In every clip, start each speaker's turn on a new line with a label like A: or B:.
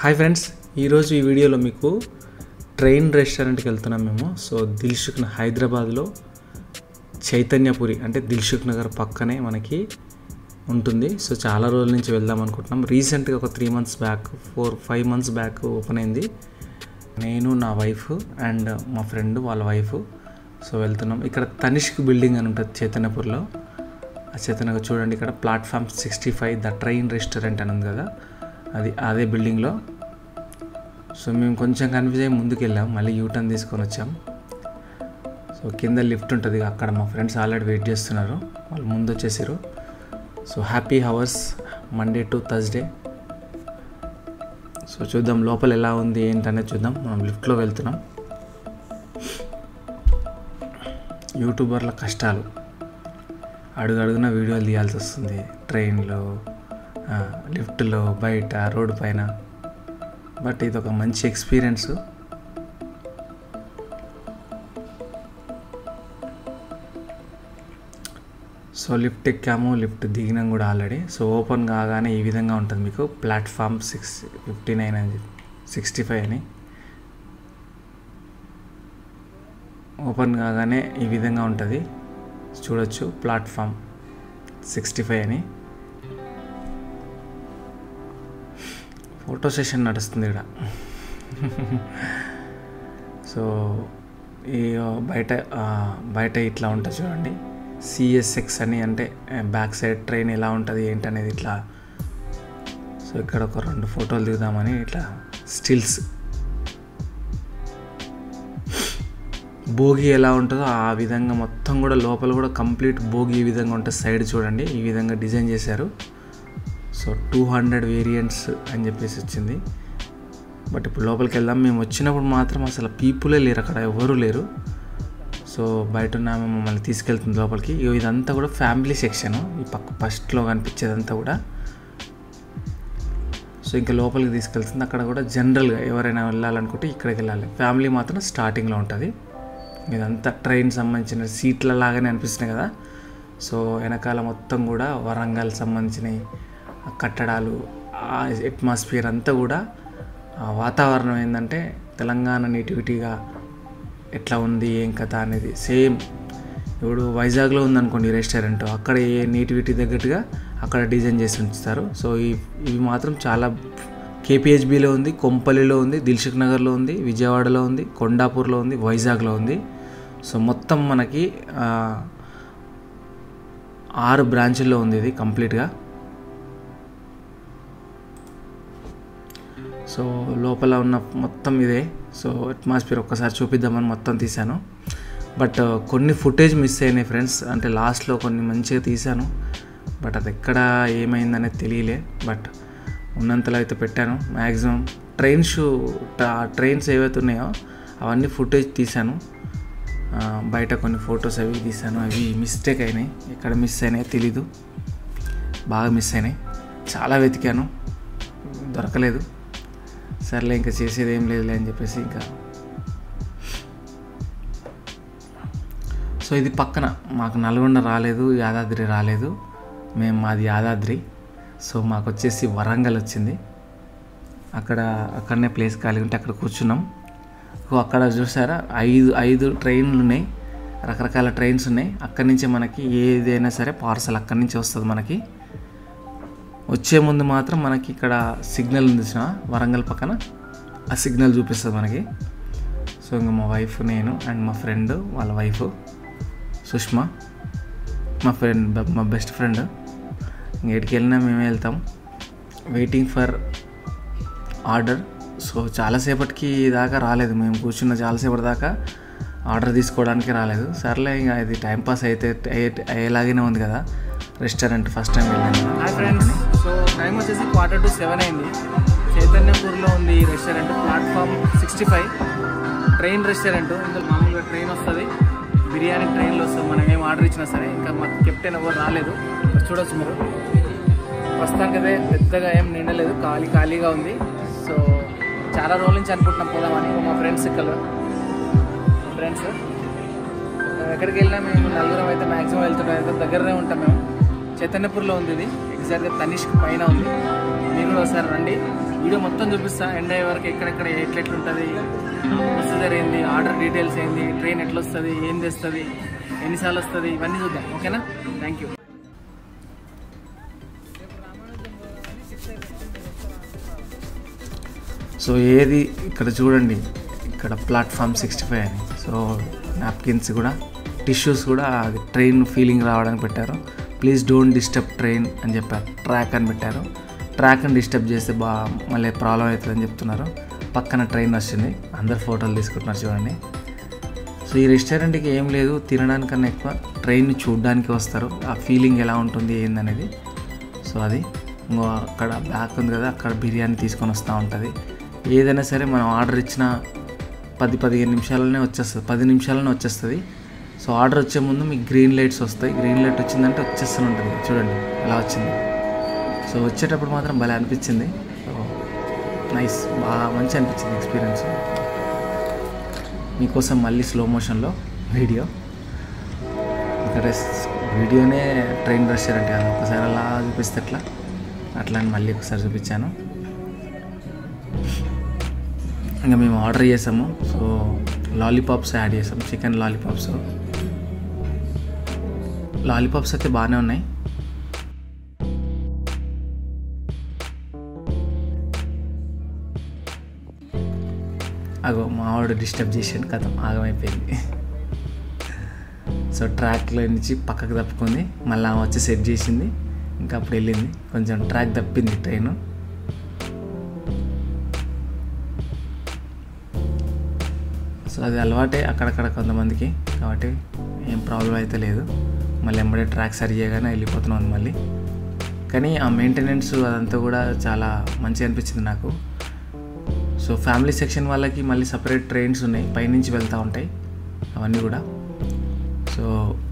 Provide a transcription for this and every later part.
A: Hi friends ఈరోజు ఈ వీడియోలో మీకు ట్రైన్ రెస్టారెంట్కి వెళ్తున్నాం మేము సో దిల్సుఖ్ న- హైదరాబాద్లో చైతన్యపురి అంటే దిల్సుఖ్ నగర్ పక్కనే మనకి ఉంటుంది సో చాలా రోజుల నుంచి వెళ్దాం అనుకుంటున్నాం రీసెంట్గా ఒక three months back four five months back open అయింది నేను నా వైఫ్ అండ్ మా ఫ్రెండ్ వాళ్ళ వైఫ్ సో వెళ్తున్నాం ఇక్కడ తనిష్క్ బిల్డింగ్ అని ఉంటుంది చైతన్యపూర్లో ఆ చైతన్య చూడండి ఇక్కడ platform sixty five the train restaurant అని ఉంది కదా అది అదే బిల్డింగ్లో సో మేము కొంచెం కన్ఫ్యూజ్ అయ్యి ముందుకు వెళ్ళాం మళ్ళీ యూటర్న్ తీసుకొని వచ్చాం సో కింద లిఫ్ట్ ఉంటుంది అక్కడ మా ఫ్రెండ్స్ ఆల్రెడీ వెయిట్ చేస్తున్నారు వాళ్ళు ముందు వచ్చేసారు so happy hours Monday to Thursday so చూద్దాం లోపల ఎలా ఉంది ఏంటనేది చూద్దాం మనం లిఫ్ట్లో వెళ్తున్నాం యూట్యూబర్ల కష్టాలు అడుగు అడుగున వీడియోలు తీయాల్సి వస్తుంది ట్రైన్లో ఆ, లిఫ్ట్లో బయట రోడ్డు పైన బట్ ఇది ఒక మంచి ఎక్స్పీరియన్స్ సో లిఫ్ట్ ఎక్కాము లిఫ్ట్ దిగినాం కూడా ఆల్రెడీ సో ఓపెన్ కాగానే ఈ విధంగా ఉంటుంది మీకు ప్లాట్ఫామ్ సిక్స్ ఫిఫ్టీ నైన్ అని సిక్స్టీ ఫైవ్ అని ఓపెన్ కాగానే ఈ విధంగా ఉంటుంది చూడొచ్చు ప్లాట్ఫామ్ సిక్స్టీ ఫైవ్ అని ఫోటో సెషన్ నడుస్తుంది ఇక్కడ సో ఈ బయట ఆ, బయట ఇట్లా ఉంటుంది చూడండి సిఎస్ఎక్స్ అని అంటే బ్యాక్ సైడ్ ట్రైన్ ఎలా ఉంటుంది ఏంటనేది ఇట్లా సో ఇక్కడ ఒక రెండు ఫోటోలు దిగుదామని ఇట్లా స్టిల్స్ భోగి ఎలా ఉంటుందో ఆ విధంగా మొత్తం కూడా లోపల కూడా కంప్లీట్ భోగి ఈ విధంగా ఉంటుంది సైడ్ చూడండి ఈ విధంగా డిజైన్ చేశారు సో టూ హండ్రెడ్ వేరియంట్స్ అని చెప్పేసి వచ్చింది బట్ ఇప్పుడు లోపలికి వెళ్దాం మేము వచ్చినప్పుడు మాత్రం అసలు పీపులే లేరు అక్కడ ఎవరు లేరు సో బయట ఉన్న ఆమె మమ్మల్ని తీసుకెళ్తుంది లోపలికి ఇగో ఇదంతా కూడా ఫ్యామిలీ సెక్షన్ ఈ పక్క ఫస్ట్లో కనిపించేదంతా కూడా సో ఇంకా లోపలికి తీసుకెళ్తుంది అక్కడ కూడా జనరల్గా ఎవరైనా వెళ్ళాలనుకుంటే ఇక్కడికి వెళ్ళాలి ఫ్యామిలీ మాత్రం స్టార్టింగ్లో ఉంటుంది ఇదంతా ట్రైన్ సంబంధించిన సీట్ల లాగానే అనిపిస్తున్నాయి కదా సో వెనకాల మొత్తం కూడా వరంగల్ సంబంధించినవి ఆ కట్టడాలు ఆ అట్మాస్ఫియర్ అంతా కూడా ఆ వాతావరణం ఏంటంటే తెలంగాణ నేటివిటీగా ఎట్లా ఉంది ఏం కథ అనేది సేమ్ ఇప్పుడు వైజాగ్లో ఉందనుకోండి రెస్టారెంట్ అక్కడ ఏ నేటివిటీ తగ్గట్టుగా అక్కడ డిజైన్ చేసి ఉంచుతారు సో ఈ ఇవి మాత్రం చాలా కేపిహెచ్బిలో ఉంది కొంపల్లిలో ఉంది దిల్సుఖ్ నగర్లో ఉంది విజయవాడలో ఉంది కొండాపూర్లో ఉంది వైజాగ్లో ఉంది సో మొత్తం మనకి ఆ, ఆరు బ్రాంచుల్లో ఉంది ఇది కంప్లీట్గా సో లోపల ఉన్న మొత్తం ఇదే సో అట్మాస్ఫియర్ ఒక్కసారి చూపిద్దామని మొత్తం తీశాను బట్ కొన్ని ఫుటేజ్ మిస్ అయినాయి ఫ్రెండ్స్ అంటే లాస్ట్లో కొన్ని మంచిగా తీశాను బట్ అది ఎక్కడ ఏమైందనేది తెలియలే బట్ ఉన్నంతలో అయితే పెట్టాను మ్యాక్సిమం ట్రైన్ షూ ట్రైన్స్ ఏవైతే ఉన్నాయో అవన్నీ ఫుటేజ్ తీశాను ఆ, బయట కొన్ని ఫొటోస్ అవి తీశాను అవి మిస్టేక్ అయినాయి ఎక్కడ మిస్ అయినాయో తెలీదు బాగా మిస్ అయినాయి చాలా వెతికాను దొరకలేదు సర్లే ఇంకా చేసేది ఏం లేదులే అని చెప్పేసి ఇంకా సో ఇది పక్కన మాకు నల్గొండ రాలేదు యాదాద్రి రాలేదు మేము మాది యాదాద్రి సో మాకు వచ్చేసి వరంగల్ వచ్చింది అక్కడ అక్కడనే ప్లేస్ ఖాళీ ఉంటే అక్కడ కూర్చున్నాం ఓ అక్కడ చూసారా ఐదు ఐదు ట్రైన్లు ఉన్నాయి రకరకాల ట్రైన్స్ ఉన్నాయి అక్కడి నుంచే మనకి ఏదైనా సరే పార్సల్ అక్కడి నుంచి వస్తుంది మనకి వచ్చే ముందు మాత్రం మనకి ఇక్కడ సిగ్నల్ ఉంది చూసిన వరంగల్ పక్కన ఆ సిగ్నల్ చూపిస్తుంది మనకి సో ఇంకా మా వైఫ్ నేను అండ్ మా ఫ్రెండ్ వాళ్ళ వైఫ్ సుష్మా మా ఫ్రెండ్ మా బెస్ట్ ఫ్రెండ్ ఎక్కడికి వెళ్ళినా మేమే వెళ్తాం వెయిటింగ్ ఫర్ ఆర్డర్ సో చాలాసేపటికి దాకా రాలేదు మేము కూర్చున్న చాలాసేపటి దాకా ఆర్డర్ తీసుకోవడానికి రాలేదు సర్లే ఇంకా ఇది టైంపాస్ అయితే అయ్యే- అయ్యేలాగానే ఉంది కదా రెస్టారెంట్ ఫస్ట్ టైం వెళ్ళాను
B: హాయ్ ఫ్రెండ్స్ సో టైం వచ్చేసి క్వార్టర్ టు సెవెన్ అయింది చైతన్యపూర్లో ఉంది ఈ restaurant platform sixty five train restaurant ఇందులో మామూలుగా ట్రైన్ వస్తుంది బిర్యానీ ట్రైన్లో వస్తుంది మనం ఏం ఆర్డర్ ఇచ్చినా సరే ఇంకా మాకు కెప్టెన్ ఎవరు రాలేదు మరి చూడొచ్చు మీరు ప్రస్తుతానికి అయితే పెద్దగా ఏం నిండలేదు ఖాళీ ఖాళీగా ఉంది సో చాలా రోజుల నుంచి అనుకుంటున్నాం పోదామని మా ఫ్రెండ్స్ ఇక్కడ ఫ్రెండ్స్ ఎక్కడికి వెళ్ళినా మేము నలుగురం అయితే మ్యాక్సిమం వెళ్తుంటాం అయితే దగ్గరనే ఉంటాం మేము చైతన్యపూర్లో ఉంది ఇది ఎగ్జాక్ట్గా తనిష్క్ పైన ఉంది మీరు కూడా ఒకసారి రండి వీడియో మొత్తం చూపిస్తా ఎండ్ అయ్యే వరకు ఎక్కడెక్కడ ఎట్లెట్లుంటుంది ప్రొసీజర్ ఏంది ఆర్డర్ డీటెయిల్స్ ఏంది ట్రైన్ ఎట్లా వస్తుంది ఏం తెస్తుంది ఎన్నిసార్లు వస్తుంది ఇవన్నీ చూద్దాం ఓకేనా థ్యాంక్ యూ
A: సో ఏది ఇక్కడ చూడండి ఇక్కడ ప్లాట్ఫామ్ సిక్స్టీ ఫైవ్ అని సో నాప్కిన్స్ కూడా టిష్యూస్ కూడా అది ట్రైన్ ఫీలింగ్ రావడానికి పెట్టారు ప్లీజ్ డోంట్ డిస్టర్బ్ ట్రైన్ అని చెప్పారు ట్రాక్ అని పెట్టారు ట్రాక్ని డిస్టర్బ్ చేస్తే బా మళ్ళీ ప్రాబ్లం అవుతుందని చెప్తున్నారు పక్కన ట్రైన్ వచ్చింది అందరు ఫోటోలు తీసుకుంటున్నారు చూడండి సో ఈ రెస్టారెంట్కి ఏం లేదు తినడానికన్నా ఎక్కువ ట్రైన్ చూడడానికి వస్తారు ఆ ఫీలింగ్ ఎలా ఉంటుంది ఏందనేది సో అది ఇంకో అక్కడ బ్యాక్ ఉంది కదా అక్కడ బిర్యానీ తీసుకొని వస్తూ ఉంటుంది ఏదైనా సరే మనం ఆర్డర్ ఇచ్చిన పది పదిహేను నిమిషాలనే వచ్చేస్తుంది పది నిమిషాలనే వచ్చేస్తుంది సో ఆర్డర్ వచ్చే ముందు మీకు గ్రీన్ లైట్స్ వస్తాయి గ్రీన్ లైట్ వచ్చిందంటే వచ్చేస్తూనే ఉంటుంది చూడండి ఎలా వచ్చింది సో వచ్చేటప్పుడు మాత్రం భలే అనిపించింది సో నైస్ బాగా మంచి అనిపించింది ఎక్స్పీరియన్స్ మీకోసం మళ్ళీ స్లో మోషన్లో వీడియో ఇక్కడ వీడియోనే ట్రైన్ రెస్టారెంట్ కాదు ఒకసారి అలా చూపిస్తే ఎట్లా అట్లా అని మళ్ళీ ఒకసారి చూపించాను ఇంకా మేము ఆర్డర్ చేసాము సో లాలీపాప్స్ యాడ్ చేసాం చికెన్ లాలీపాప్స్ లాలీపాప్స్ అయితే బాగానే ఉన్నాయి అగో మా ఆవిడ డిస్టర్బ్ చేసాను కథ ఆగమైపోయింది సో ట్రాక్లో నుంచి పక్కకు తప్పుకుంది మళ్ళీ ఆమె వచ్చి సెట్ చేసింది ఇంకా అప్పుడు వెళ్ళింది కొంచెం ట్రాక్ తప్పింది ట్రైన్ సో అది అలవాటే అక్కడక్కడ కొంతమందికి కాబట్టి ఏం ప్రాబ్లం అయితే లేదు మళ్ళీ ఎంబడే ట్రాక్ సరి చేయగానే వెళ్ళిపోతున్నాం మళ్ళీ కానీ ఆ మెయింటెనెన్స్ అదంతా కూడా చాలా మంచిగా అనిపించింది నాకు సో ఫ్యామిలీ సెక్షన్ వాళ్ళకి మళ్ళీ సపరేట్ ట్రైన్స్ ఉన్నాయి పైనుంచి వెళ్తూ ఉంటాయి అవన్నీ కూడా సో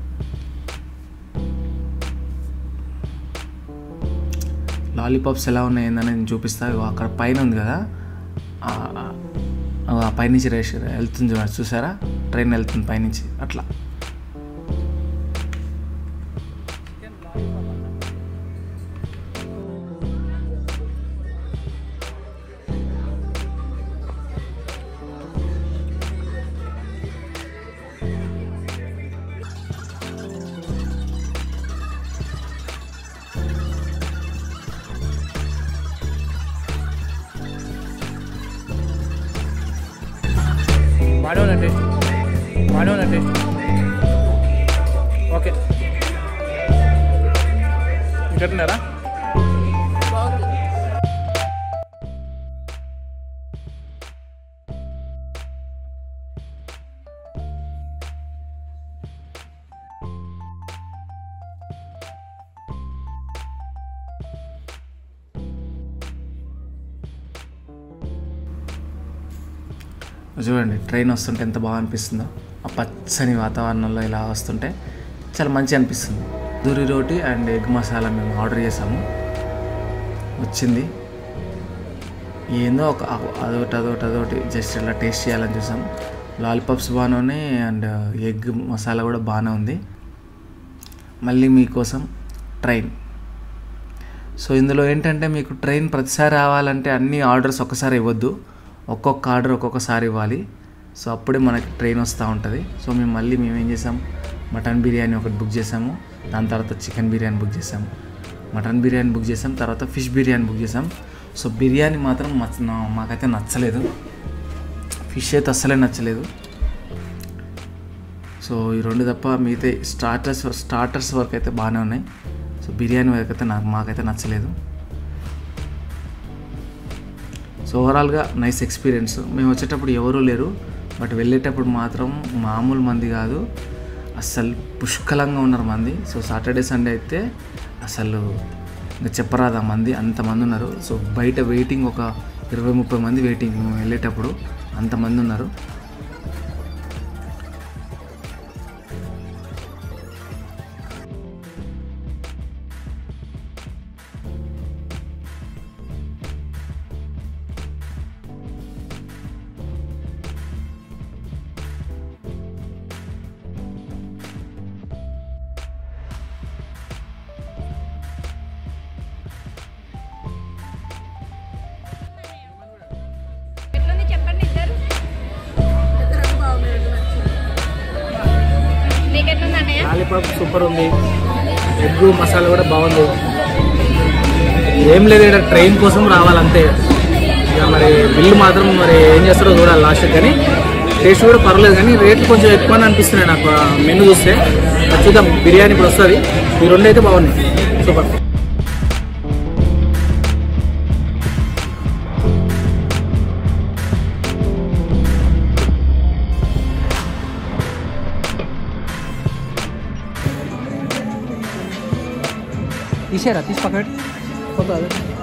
A: లాలీపాప్స్ ఎలా ఉన్నాయి ఏందని నేను చూపిస్తా ఇగో అక్కడ పైన ఉంది కదా ఆ- ఆ పైనుంచి రేస్ వెళ్తుంది చూడండి చూసారా ట్రైన్ వెళ్తుంది పైనుంచి అట్లా
B: బాగానే ఉన్నా టేస్ట్ బాగానే ఉన్నా టేస్ట్ ఓకే ఇంకెట్టున్నారా
A: చూడండి ట్రైన్ వస్తుంటే ఎంత బాగా అనిపిస్తుందో ఆ పచ్చని వాతావరణంలో ఇలా వస్తుంటే చాలా మంచిగా అనిపిస్తుంది దూరి రోటి అండ్ ఎగ్ మసాలా మేము ఆర్డర్ చేసాము వచ్చింది ఏందో ఒక అదొకటి అదొకటి అదొకటి జస్ట్ ఇలా టేస్ట్ చేయాలని చూసాం లాలీపాప్స్ బాగానే ఉన్నాయి అండ్ ఎగ్ మసాలా కూడా బాగానే ఉంది మళ్ళీ మీకోసం ట్రైన్ సో ఇందులో ఏంటంటే మీకు ట్రైన్ ప్రతిసారి రావాలంటే అన్ని ఆర్డర్స్ ఒక్కసారి ఇవ్వద్దు ఒక్కొక్క ఆర్డర్ ఒక్కొక్కసారి ఇవ్వాలి సో అప్పుడే మనకి ట్రైన్ వస్తూ ఉంటుంది సో మేము మళ్ళీ మేము ఏం చేసాం మటన్ బిర్యానీ ఒకటి బుక్ చేసాము దాని తర్వాత చికెన్ బిర్యానీ బుక్ చేసాము మటన్ బిర్యానీ బుక్ చేసాం తర్వాత ఫిష్ బిర్యానీ బుక్ చేసాం సో బిర్యానీ మాత్రం మచ- నా- మాకైతే నచ్చలేదు ఫిష్ అయితే అస్సలే నచ్చలేదు సో ఈ రెండు తప్ప మిగతా స్టార్టర్స్ స్టార్టర్స్ వరకు అయితే బాగానే ఉన్నాయి సో బిర్యానీ వరకు అయితే నాకు మాకైతే నచ్చలేదు సో ఓవరాల్గా నైస్ ఎక్స్పీరియన్స్ మేము వచ్చేటప్పుడు ఎవరూ లేరు బట్ వెళ్ళేటప్పుడు మాత్రం మామూలు మంది కాదు అస్సలు పుష్కలంగా ఉన్నారు మంది సో సాటర్డే సండే అయితే అసలు ఇంకా చెప్పరాదు ఆ మంది అంతమంది ఉన్నారు సో బయట వెయిటింగ్ ఒక ఇరవై ముప్పై మంది వెయిటింగ్ మేము వెళ్ళేటప్పుడు అంతమంది ఉన్నారు
B: లాలీపాప్ సూపర్ ఉంది ఎగ్ మసాలా కూడా బాగుంది ఏం లేదు ఇక్కడ ట్రైన్ కోసం రావాలంతే ఇక మరి బిల్లు మాత్రం మరి ఏం చేస్తారో చూడాలి లాస్ట్ కానీ టేస్ట్ కూడా పర్లేదు కానీ రేట్లు కొంచెం ఎక్కువ అని అనిపిస్తున్నాయి నాకు మెనూ చూస్తే మరి చూద్దాం బిర్యానీ ఇప్పుడు వస్తుంది ఈ రెండు అయితే బాగున్నాయి సూపర్ తీసారా తీసి పక్కన పోతా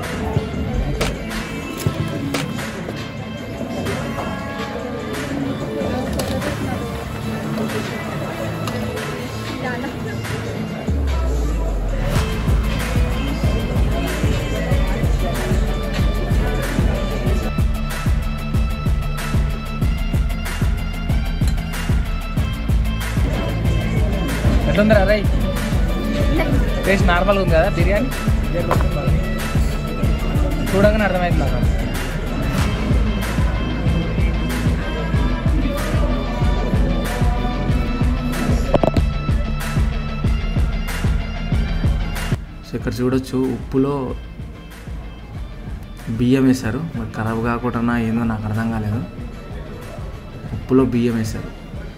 B: ఎట్లుందిరా రై టేస్ట్ నార్మల్గా ఉంది కదా బిర్యానీ బిర్యానీ వస్తుంది బాగా. చూడగానే అర్థమైంది నాకు
A: సో ఇక్కడ చూడొచ్చు ఉప్పులో బియ్యం వేశారు మరి ఖరాబ్ కాకుండా ఏందో నాకు అర్థం కాలేదు ఉప్పులో బియ్యం వేశారు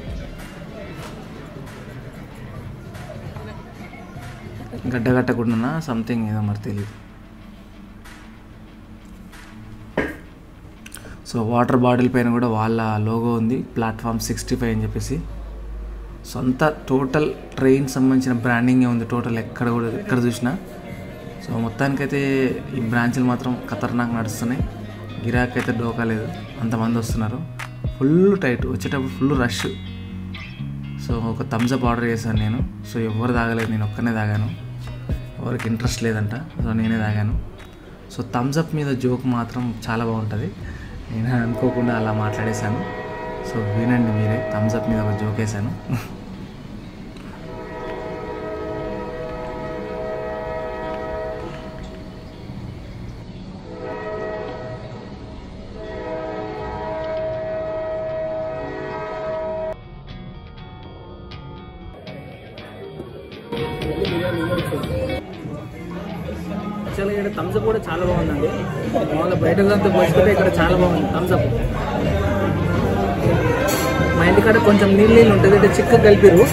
A: గడ్డ కట్టకుండా సంథింగ్ ఏదో మరి తెలియదు సో వాటర్ బాటిల్ పైన కూడా వాళ్ళ లోగో ఉంది ప్లాట్ఫామ్ సిక్స్టీ ఫైవ్ అని చెప్పేసి సొంత టోటల్ ట్రైన్ సంబంధించిన బ్రాండింగే ఉంది టోటల్ ఎక్కడ కూడా ఎక్కడ చూసినా సో మొత్తానికైతే ఈ బ్రాంచ్లు మాత్రం ఖతర్నాక్ నడుస్తున్నాయి గిరాకీ అయితే డోకా లేదు అంతమంది వస్తున్నారు ఫుల్ టైట్ వచ్చేటప్పుడు ఫుల్ రష్ సో ఒక థమ్స్ అప్ ఆర్డర్ చేశాను నేను సో ఎవరు తాగలేదు నేను ఒక్కనే తాగాను ఎవరికి ఇంట్రెస్ట్ లేదంట సో నేనే తాగాను సో థమ్స్ అప్ మీద జోక్ మాత్రం చాలా బాగుంటుంది నేను అనుకోకుండా అలా మాట్లాడేశాను సో వినండి మీరే థమ్స్ అప్ మీద ఒక జోక్ వేసాను
B: యాక్చువల్గా ఇక్కడ థమ్స్అప్ కూడా చాలా బాగుందండి మామూలుగా బయట దాంతో పోల్చుకుంటే ఇక్కడ చాలా బాగుంది థమ్స్అప్ మా ఇంటికాడ కొంచెం నీళ్ళు నీళ్ళు ఉంటుంది అంటే చిక్క కలిపిరు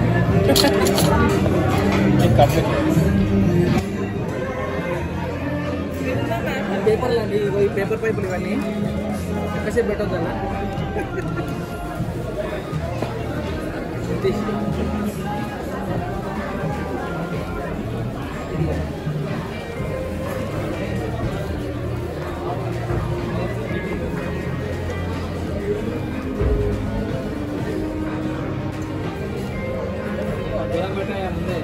B: పేపర్లు అండి ఇగో ఈ పేపర్ పైపులు ఇవన్నీ ఎంతసేపు పెట్టొద్దన్నా ముందే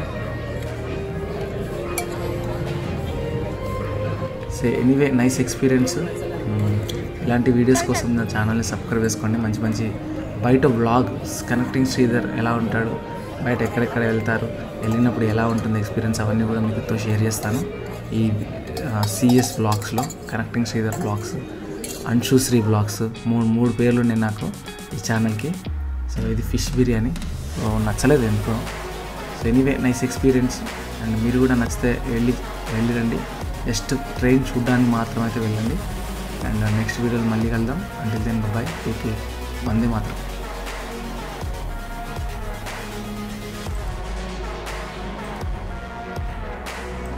A: సో ఎనీవే నైస్ ఎక్స్పీరియన్స్ ఇలాంటి వీడియోస్ కోసం నా ఛానల్ని సబ్స్క్రైబ్ చేసుకోండి మంచి మంచి బయట వ్లాగ్ కనెక్టింగ్ శ్రీధర్ ఎలా ఉంటాడు బయట ఎక్కడెక్కడ వెళ్తారు వెళ్ళినప్పుడు ఎలా ఉంటుంది ఎక్స్పీరియన్స్ అవన్నీ కూడా మీతో షేర్ చేస్తాను ఈ సిఎస్ వ్లాగ్స్లో connecting Sridhar vlogs Anshushri vlogs మూడు మూడు పేర్లు ఉన్నాయి నాకు ఈ ఛానల్కి సో ఇది ఫిష్ బిర్యానీ సో నచ్చలేదు ఎందుకో so anyway nice experience and మీరు కూడా నచ్చితే వెళ్ళి వెళ్ళిరండి జస్ట్ ట్రైన్ చూడడానికి మాత్రం అయితే వెళ్ళండి అండ్ నెక్స్ట్ వీడియోలో మళ్ళీ కలుద్దాం అంటే దెన్ బాయ్ టేక్ కేర్ వందే మాత్రం